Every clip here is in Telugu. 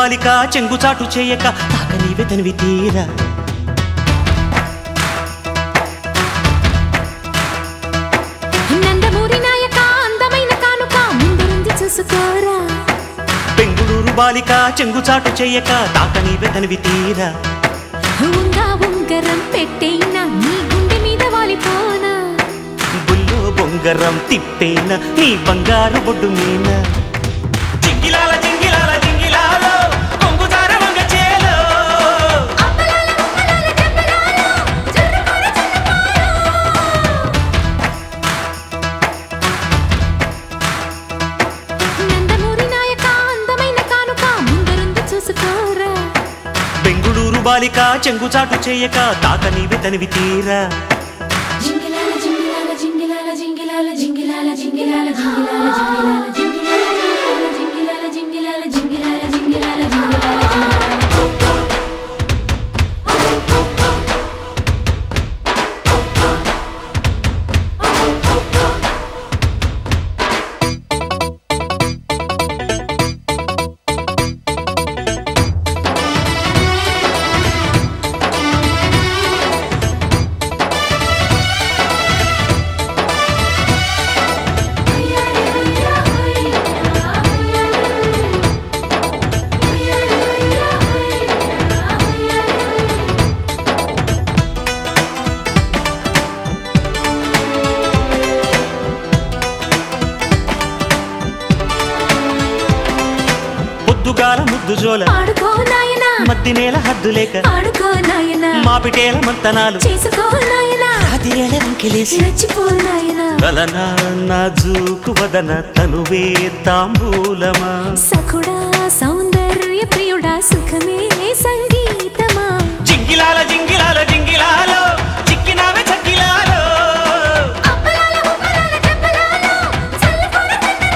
బాలిక చెంగుచాటు చేయక తాక నీవే తనివి తీరా నందమూరి నాయక అందమైన కానుక ముందుంది చూసుకోరా బెంగుళూరు బాలిక చెంగుచాటు చేయక తాక నీవే తనివి తీరా ఉంగా ఉంగరం పెట్టేనా నీ గుండె మీద వాలిపోనా బుల్లో బొంగరం తిప్పేన నీ బంగారు బొడ్డు మీన జింగిలాల జింగిలాల జింగిలాలో కొంగుజార వంగ చేలో నందమూరి నాయక అందమైన కానుక ముందరుంది చూసుకోరా బెంగుళూరు బాలిక చెంగుచాటు చేయక తాక నీవే తనివి తీరా జింగిలాల జింగిలాల జింగిలాల జింగిలాల జింగిలాల జింగిలాల జింగిలాల జింగిలాల జింగిలాల జింగిలాల జింగిలాల జింగిలాల జింగిలాల జింగిలాల పొద్దుగాల ముద్దు జోల ఆడుకో నాయనా మద్ది నేల హద్దు లేక ఆడుకో నాయనా మాపిటేల మంతనాలు చేసుకో నాయనా రాతిరేల వంకెలేసి రచ్చిపో నాయనా గలనా నాజూకు వదన తనువే తాంబూలమా సఖుడా సౌందర్య ప్రియుడా సుఖమే సంగీతమా జింగిలాల జింగిలాల జింగిలాలో చిక్కినావే చక్కిలాలో అప్పలాల ఉప్పలాల చెప్పలాలు చల్లకొర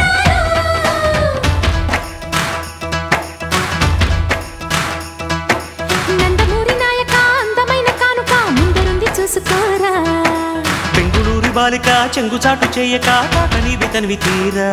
నందమూరి నాయక అందమైన కానుక ముందరుంది చూసుకోరా బెంగుళూరు బాలిక చెంగుచాటు చేయక తాక నీవి తనివి తీరా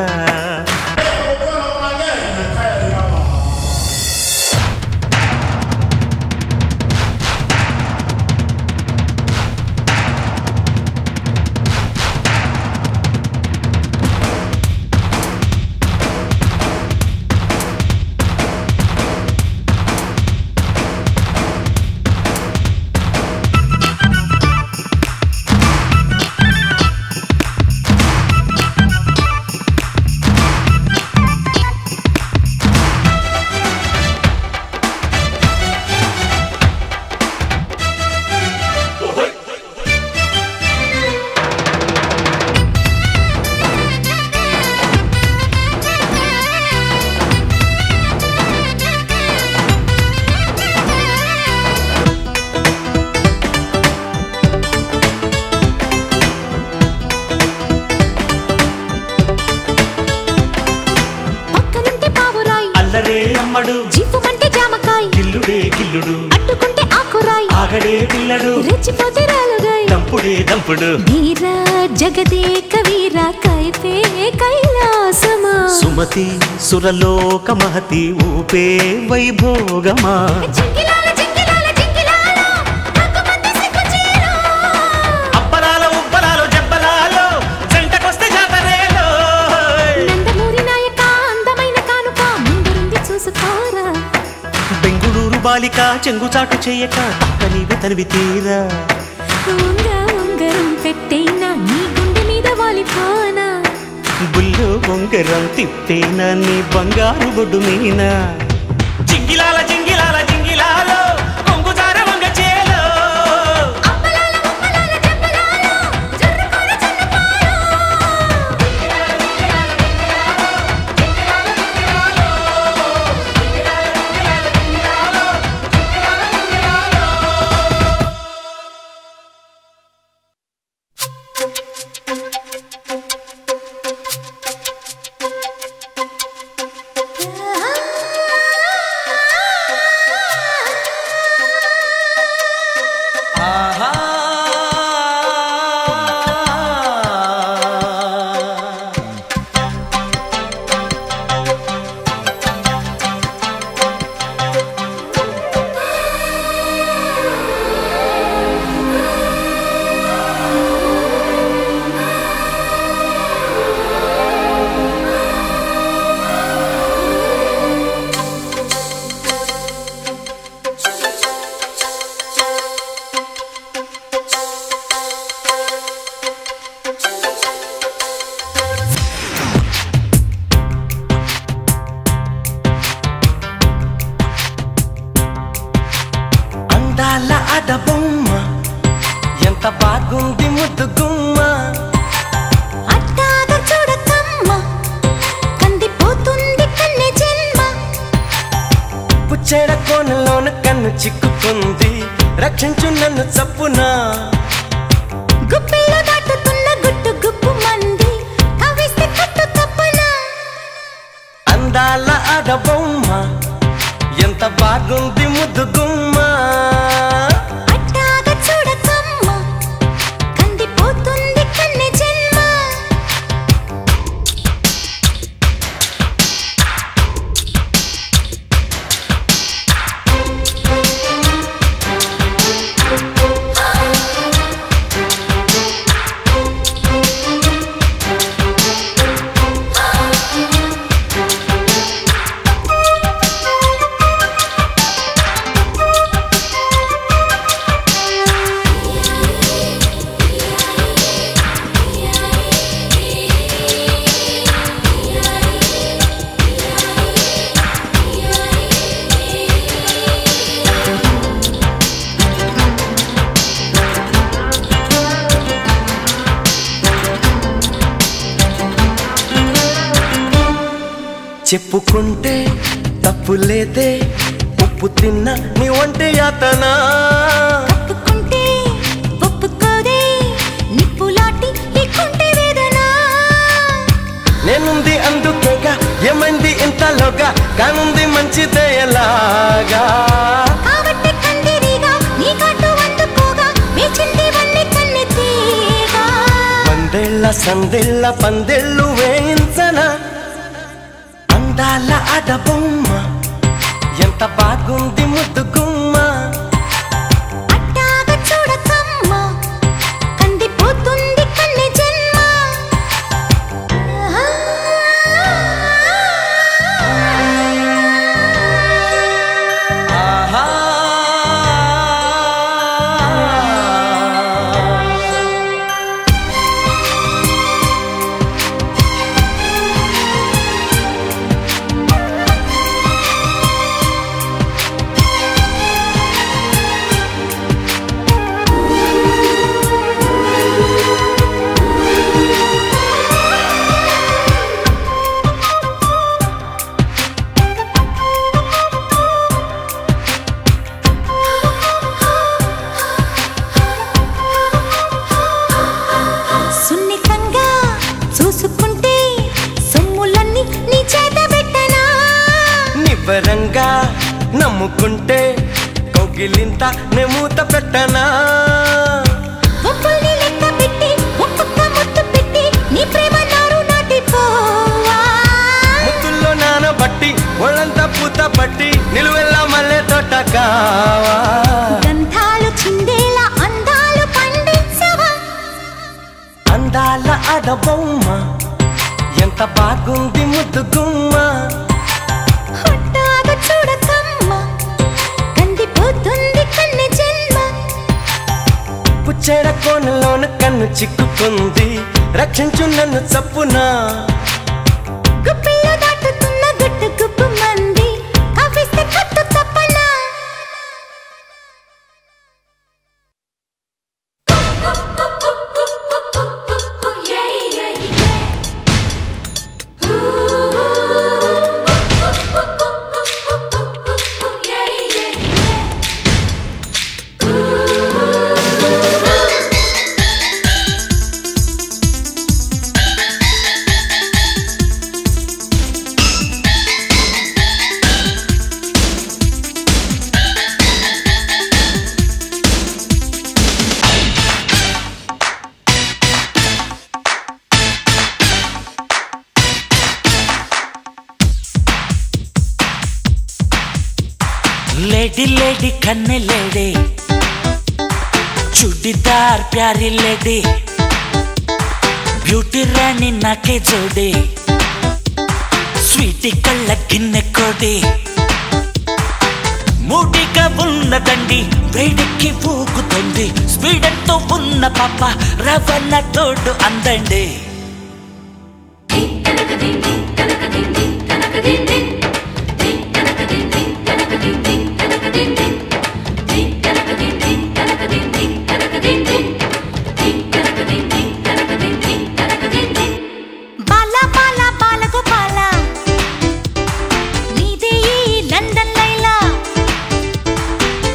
పక్కనుంటే పావురాయి అల్లరే అమ్మడు జిప్పుమంటే జామకాయ గిల్లుడే గిల్లుడు అట్టుకుంటే ఆకురాయి ఆగడే పిల్లడు రెచ్చిపోతే రాలుగాయి దంపుడే దంపుడు వీర జగదేక వీర కైపే కైలాసమా సుమతి సురలోక మహతి ఊపే వైభోగమా జింగిలాల జింగిలాల జింగిలాల నాకుమంది సిగ్గు చీరు. అబ్బలాలో ఉబ్బలాలో జబ్బలాలో జంటకొస్తే జాతరేలో నందమూరి నాయక అందమైన కానుక ముందురుంది చూసుకోరా బెంగుళూరు బాలిక చెంగుచాటు చేయక తాక నీవి తనివి తీరా ఉంగ ఉంగరం పెట్టేనా నీ గుండె మీద వాలిపోనా బుల్లు బొంగరం తిప్పేనా నీ బంగారు బొడ్డు మీనా జింగిలాల జింగిలాల జింగిలాలో కొంగుజార వంగ చేలో అప్పలాల ఉప్పలాల చెప్పలాలు జర్రుకోర జర్రుపాలు ఆ కన్ను చిక్కుకుంది రక్షించు నన్ను చప్పునా గుప్పిలో దాటుతున్న గుట్టు గుప్పు మంది కవిస్తే కట్టు తప్పనా అందాల ఆడబొమ్మ ఎంత బాగుంది ముద్దు గుమ్మ అట్టాగ చూడకమ్మ కందిపోతుంది కన్నె జన్మ చెప్పుకుంటే తప్పు లేదే ఉప్పు తిన్న నీ వంటి యాతనా ఒప్పుకుంటే ఒప్పుకోదే నిప్పులాంటి ఈ కుంటి వేదన నేనుంది అందుకేగా ఏమైంది ఇంతలోగా కానుంది మంచిదే ఎలాగా కాబట్టి కందిరిగా నీ కాటు అందుకోగా వేచింది వన్నె కన్నె తీగా పందేళ్ళ సందేళ్ళ పందేళ్ళు వేయించనా అందాల ఆడబొమ్మ ఎంత బాగుంది ముద్దు గుమ్మ అట్టాగ చూడకమ్మ కందిపోతుంది కన్నె జన్మ ఆహా సున్నితంగా చూసుకుంటే సొమ్ములన్నీ నీ చేత పెట్టనా నివ్వరంగా నమ్ముకుంటే కౌగిలింత నెమూత పెట్టనా ఒప్పుల్ని లెక్క పెట్టి ఒక్కొక్క ముద్దు పెట్టి నీ ప్రేమ నారు నాటిపోవా ముద్దుల్లో నానబట్టి ఒళ్ళంతా పూత పట్టి నిలువెల్లా మల్లె తోట కావా గంధాలు చిందేలా అందాలు పండించవా అందాల ఆడబొమ్మ ఎంత బాగుంది ముద్దు గుమ్మ హుట్టాగ చూడకమ్మ కందిపోతుంది కన్నె జన్మ పుచ్చేడ కోనలోన కన్ను చిక్కుకుంది రక్షించు నన్ను చప్పునా గుప్పిలో దాటుతున్న గుట్టు గుప్పు మంది కవిస్తే కట్టు తప్పనా लेडी लेडी खन्ने लेडी चूड़ीदार प्यारी लेडी బ్యూటీ రాణి నాకే జోడి స్వీటీ కళ్ళ గిన్నె కోడి మూడిగా ఉన్నదండి వేడికి ఊగుతుంది స్పీడెంతో ఉన్న పాప రవణ తోడు అందండి బాల బాల బాలగోపాల నీదే ఈ లండన్ లైలా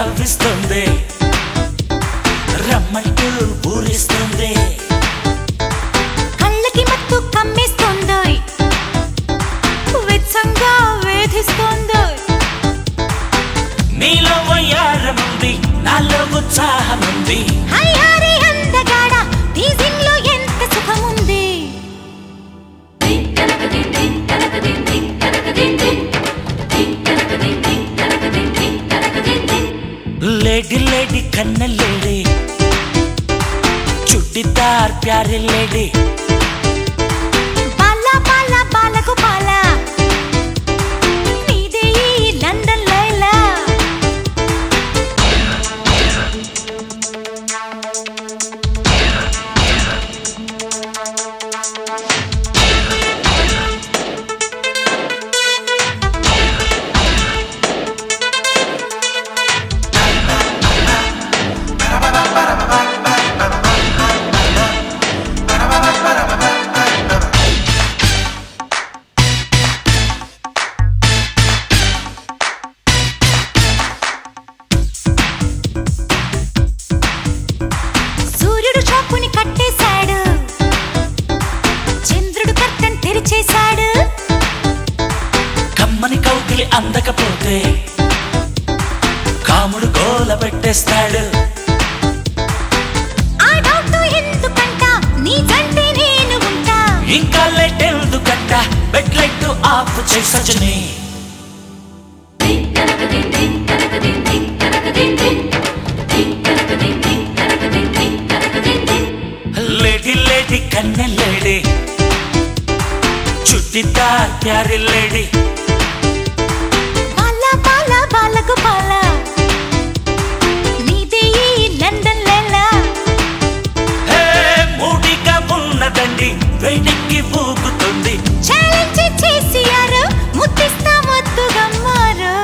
కవ్విస్తుంది రమ్మంటూ ఊరిస్తుంది కళ్ళకి మత్తు కమ్మేస్తోందోయ్ వెచ్చంగా వేధిస్తోందోయ్ నీలో వయ్యారముంది నాలో ఉత్సాహముంది హయ్యారి అందగాడ టీజింగ్ లో ఎంత సుఖముంది లేడీ లేడీ కన్న లేడీ చుట్టిదార్ ప్యారి లేడీ బాల బాల బాలకు బాల నీదే ఈ లండన్ లైలా సూర్యుడు షాపుని కట్టేశాడు చంద్రుడు కర్తన్ తెరిచేశాడు కమ్మని కౌగిలి అందకపోతే కాముడు గోల పెట్టేస్తాడు ఆ డౌట్ ఎందుకంట నీ జంటే నేను ఉంటా ఇంకా లైట్ ఎందుకంట బెడ్ లైట్ ఆఫ్ చేసని లేడీ లేడీ కన్నె లేడీ చుట్టిదార్ ప్యారి లేడీ బాల బాల బాలకు బాల నీదే ఈ లండన్ లైలా హే మూడిగా ఉన్నదండి వేడికి ఊగుతుంది ఛాలెంజ్ చేసియారు ముద్దిస్తా ముద్దు గమ్మారు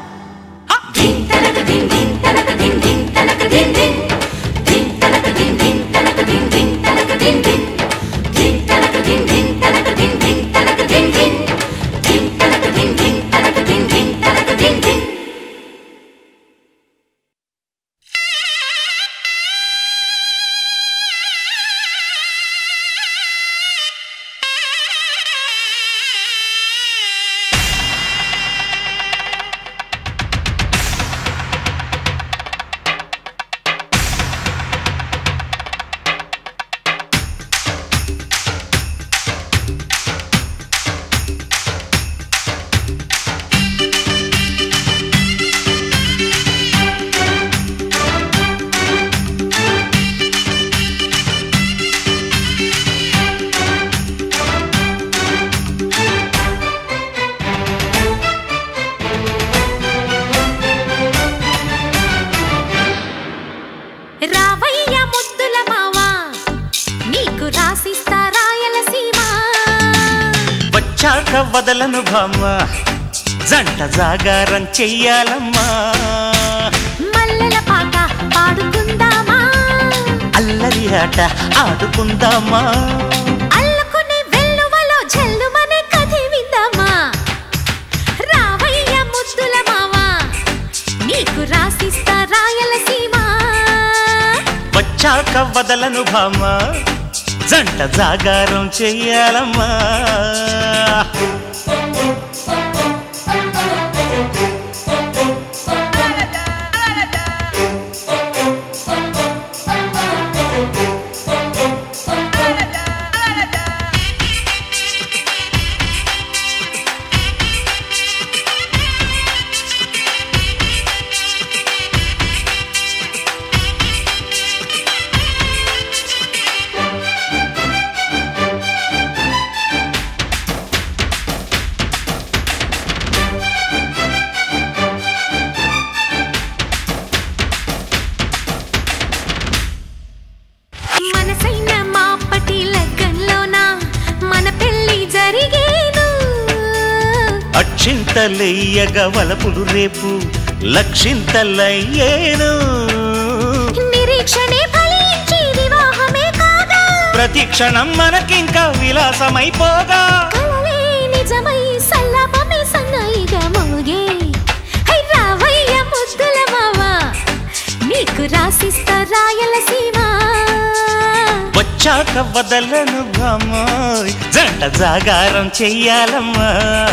రావయ్య ముద్దుల మావా నీకు రాసిస్తా రాయలసీమ వచ్చాక వదలను భామ జంట జాగారం చెయ్యాలమ్మా మల్లెల పాట పాడుకుందామా అల్లరి ఆట ఆడుకుందామా అల్లుకునే వెల్లువలో జల్లుమనే కథి విందామా రావయ్య ముద్దుల మావా నీకు రాసిస్తా రాయలసీమ వచ్చాక వదలను భామ జంట జాగారం చెయ్యాలమ్మా మనసైన మాపటి లగ్గంలోన మన పెళ్లి జరిగేను అక్షింతలెయ్యగ వలపులు రేపు లక్షింతలయ్యేను నిరీక్షణే ఫలించి వివాహమే కాగా ప్రతి క్షణం మనకింకా విలాసమైపోగా కలలే నిజమై సల్లపమే సన్నాయిగా మోగే హై రావయ్య ముద్దుల మావా నీకు రాసిస్తా రాయలసీమ వచ్చాక వదలను భామోయ్ జంట జాగారం చెయ్యాలమ్మా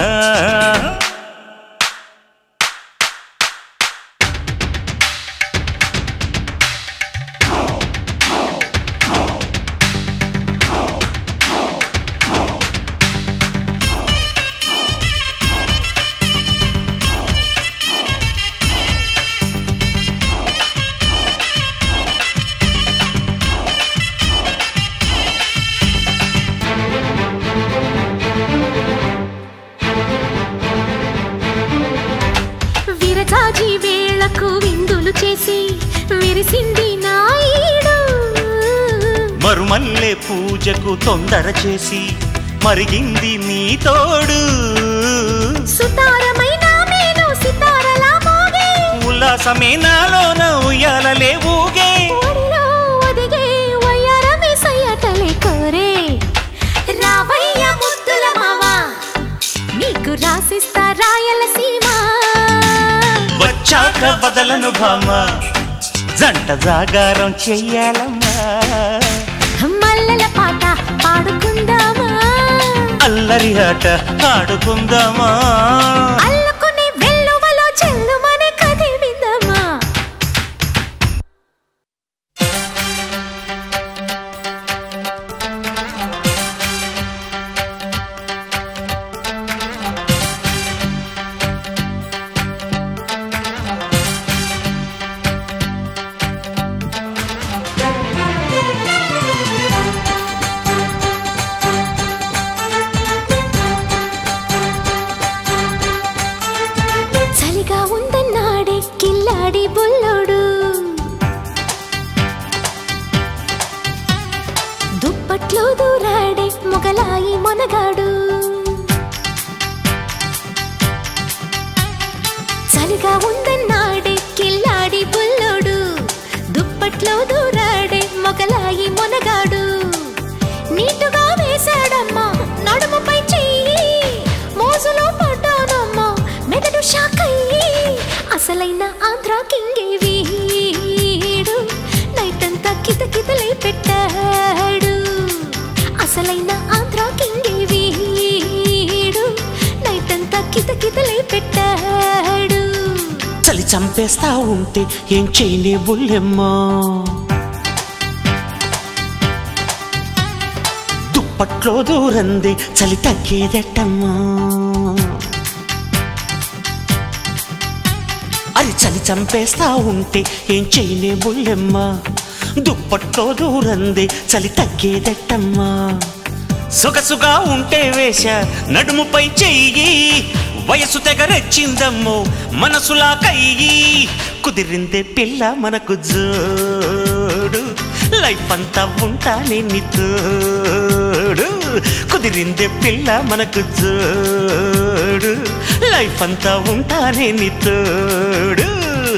విరజాజి వేళకు విందులు చేసి విరిసింది నాయుడు మరుమల్లె పూజకు తొందర చేసి మరిగింది నీ తోడు సుతారమైన మేను సితారలా మోగే ఉల్లాసమే నాలోన ఉయ్యాలలే ఊగే ఒడిలో ఒదిగే వయ్యారమే సయ్యటలే కోరే రావయ్య ముద్దుల మావా నీకు రాసిస్తా రాయలసీమ వచ్చాక వదలను భామ జంట జాగారం చెయ్యాలమ్మా మల్లెల పాట పాడుకుందామా అల్లరి ఆట ఆడుకుందామా అల్లుకునే వెల్లువలో చెల్లుమనే కదివిందమ్మా చలిగా ఉందన్నాడే కిల్లాడి బుల్లోడు దుప్పట్లో దూరాడే మొగలాయి మొనగాడు చలిగా ఉందన్నాడే కిల్లాడి బుల్లోడు దుప్పట్లో దూరాడే మొగలాయి మొనగాడు నీటుగా వేశాడమ్మా నడుముపై చెయ్యి మోజులో పడ్డానమ్మా మెదడు షాకయ్యి అసలైన ఆంధ్ర కింగే వీడు నైట్ అంతా కిత కితలై పెట్టాడు అసలైన ఆంధ్ర కింగే వీడు నైట్ అంతా కిత కితలై పెట్టాడు చలి చంపేస్తా ఉంటే ఏం చేయలే బుల్లెమ్మా దుప్పట్లో దూరంది చలి తగ్గేదట్టమ్మా అది చలి చంపేస్తా ఉంటే ఏం చేయలే బుల్లెమ్మా దుప్పట్లో దూరంది చలి తగ్గేదట్టమ్మా సొగసుగా ఉంటే వేష నడుముపై చెయ్యి వయసు తెగరెచ్చిందమ్మో మనసులా కయ్యి కుదిరిందే పిల్ల మనకు జోడు లైఫ్ అంతా ఉంటానే నీ తోడు కుదిరిందే పిల్ల మనకు జోడు లైఫ్ అంతా ఉంటానే నీ తోడు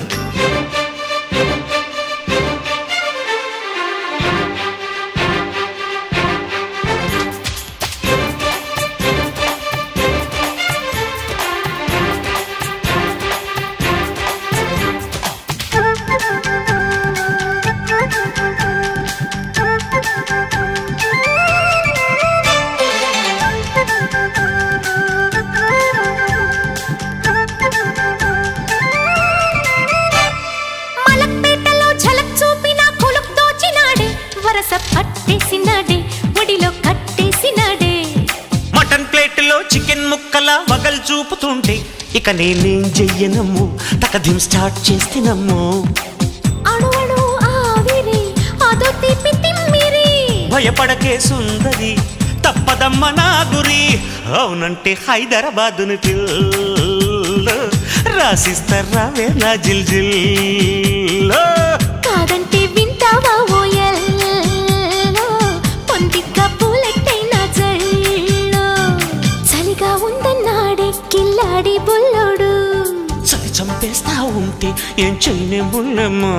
మలక్పేటలో ఝలక్ చూపిన కొలుక్ దోచినాడే వరస పట్టేసినాడే ఒడిలో కట్టేసినాడే మటన్ ప్లేట్లో చికెన్ ముక్కల వగల్ చూపుతుంటే ఇక నేనేం చెయ్యనమ్ము తకదిం స్టార్ట్ చేస్తేనమ్ము అణువణు ఆవిరి అదో తీపి తిమ్మిరి భయపడకే సుందరి తప్పదమ్మ నా గురి అవునంటే హైదరాబాదుని పిల్ల రాసిస్తారా వేలా జిల్ జిల్ కాదంటే వింటావా ఓయల్లో పొందిక పూలెట్టైన జల్లో చలిగా ఉందన్నాడే కిల్లాడి బుల్లోడు చలి చంపేస్తా ఉంటే ఏం చేయనే ముల్లమ్మా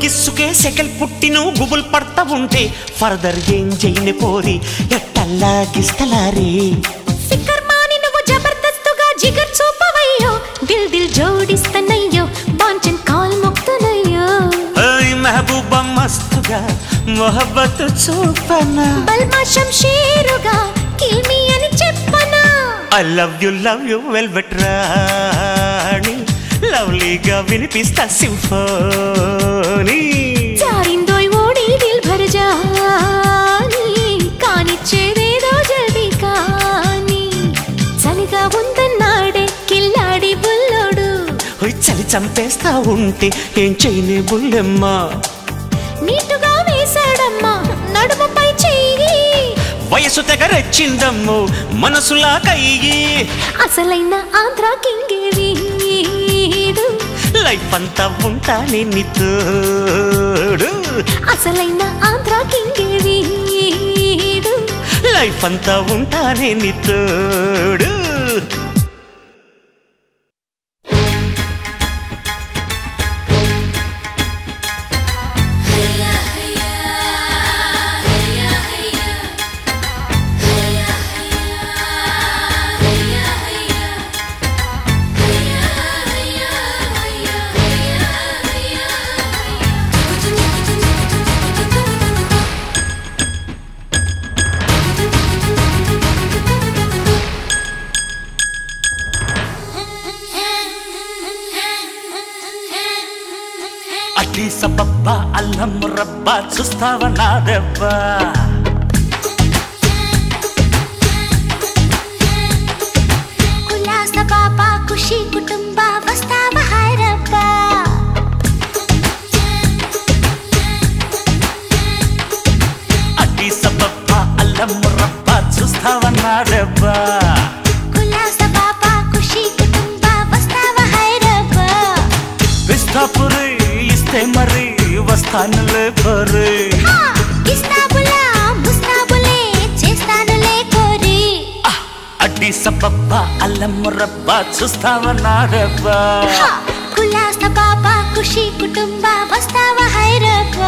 గిస్సుకే సెకల్ పుట్టిను గుబుల్ పడతా ఉంటే ఫర్దర్ ఏం చేయని పోరి ఎట్టల్లా గిస్తలారే ఫికర్ మాని నువ్వు జబర్దస్తుగా జిగర్ చూపవయ్యో దిల్ దిల్ జోడిస్తనయ్యో బాంచన్ కాల్ మొక్తనయ్యో ఓయ్ మెహబూబా మస్తుగా మొహబ్బత్ చూపనా బల్మా షంషీరుగా కిల్మి అని చెప్పనా I love you love you velvet రాణి లవ్లీగా వినిపిస్తా సింఫోనీ జారిందోయ్ ఓడి దిల్ భర్ జాని కానిచ్చేదేదో జల్దీ కాని చలిగా ఉందన్నాడే కిల్లాడి బుల్లోడు ఓయ్ చలి చంపేస్తా ఉంటే ఏం చేయనే బుల్లెమ్మా నీటుగా వేశాడమ్మా నడుముపై చెయ్యి వయసు తెగ రెచ్చిందమ్ము మనసులా కయ్యి అసలైన ఆంధ్ర కింగే వీడు లైఫ్ అంతా ఉంటానే నితోడు అసలైన ఆంధ్ర కింగే వీడు లైఫ్ అంతా ఉంటానే నితోడు అడ్డీ సబ్బబ్బ అల్లం మురబ్బ చూస్తావా నా దెబ్బ కులాస బాబా ఖుషి కుటుంబ వస్తావ హైరబ్బా అడ్డీ సబ్బబ్బ అల్లం మురబ్బ చూస్తావా నా దెబ్బ కులాస బాబా ఖుషి కుటుంబ వస్తావ హైరబ్బా పిస్తాపురి ఇస్తే మరి వస్తానులే పరి హా, ఇస్తాబులా ముస్తాబులే చేస్తానులే కోరి అడ్డీ సబ్బబ్బ అల్లం మురబ్బ చూస్తావా నా దెబ్బ హా, కులాస బాబా ఖుషి కుటుంబ వస్తావ హైరబ్బా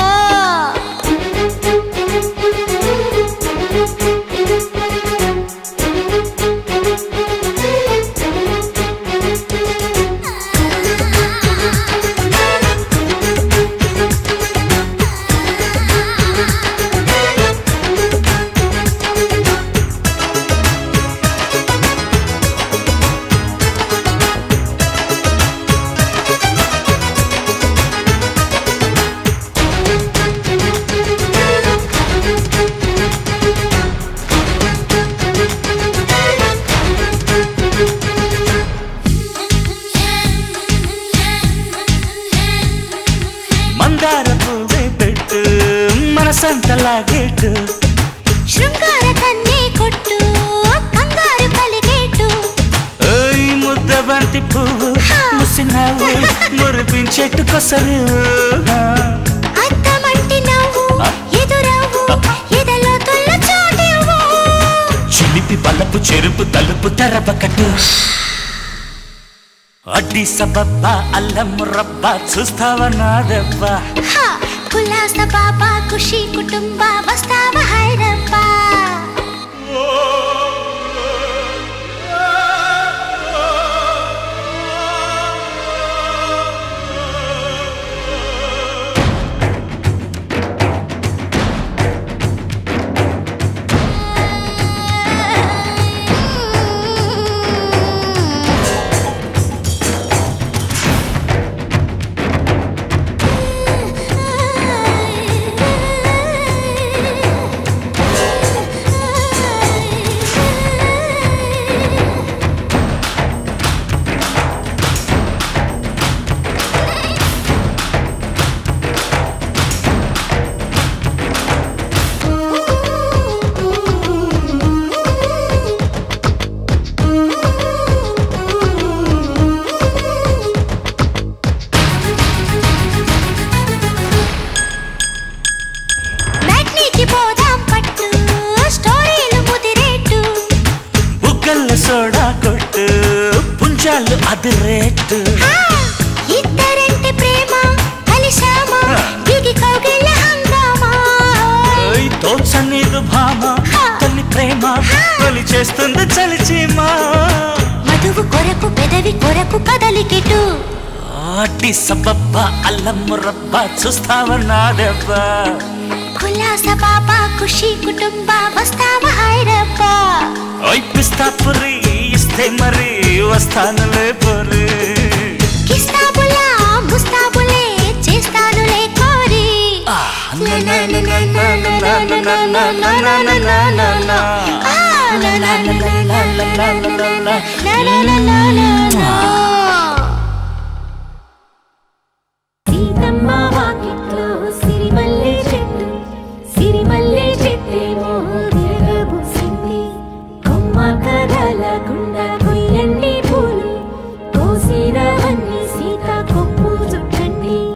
మందార పువ్వే పెట్టు మనసంతలాగేటు శృంగార కన్నే కొట్టు కంగారు కలిగేటు ఓయ్ ముద్ద బంతి పువ్వు ముసినావు మురిపించెట్టు కొసరు అద్దమంటి నవ్వు ఎదురవ్వు ఎదలో తొల్ల చోటివ్వు చిలిపి బలపు చెరుపు తలుపు తెరపకట్టు అడ్డి సబబ్బ అల్లం రబ్బ చూస్తావా నా దెబ్బ హా, కులాస బాబా ఖుషి కుటుంబ వస్తావ హైరబ్బా ప్రేమ తొలి చేస్తుంది చలిచీమా మధువు కొరకు పెదవి కొరకు కదలికెటు ఆటి సబ్బబ్బ అల్లం మురబ్బ చూస్తావన్నా దెబ్బ కులాస బాబా ఖుషి కుటుంబ వస్తావా హైరబ్బా ఓయ్ పిస్తా పురి ఇస్తే మరి వస్తానులే పురి కిస్తాబులా ముస్తాబులే చేస్తానులే కోరి ఆ, నా, నా, నా, నా, నా, నా, నా, నా, నా, నా, నా, నా, నా, నా, నా. ఆ, నా, నా, నా, నా, నా, నా, నా, నా, నా, నా, నా, నా, నా, నా, నా.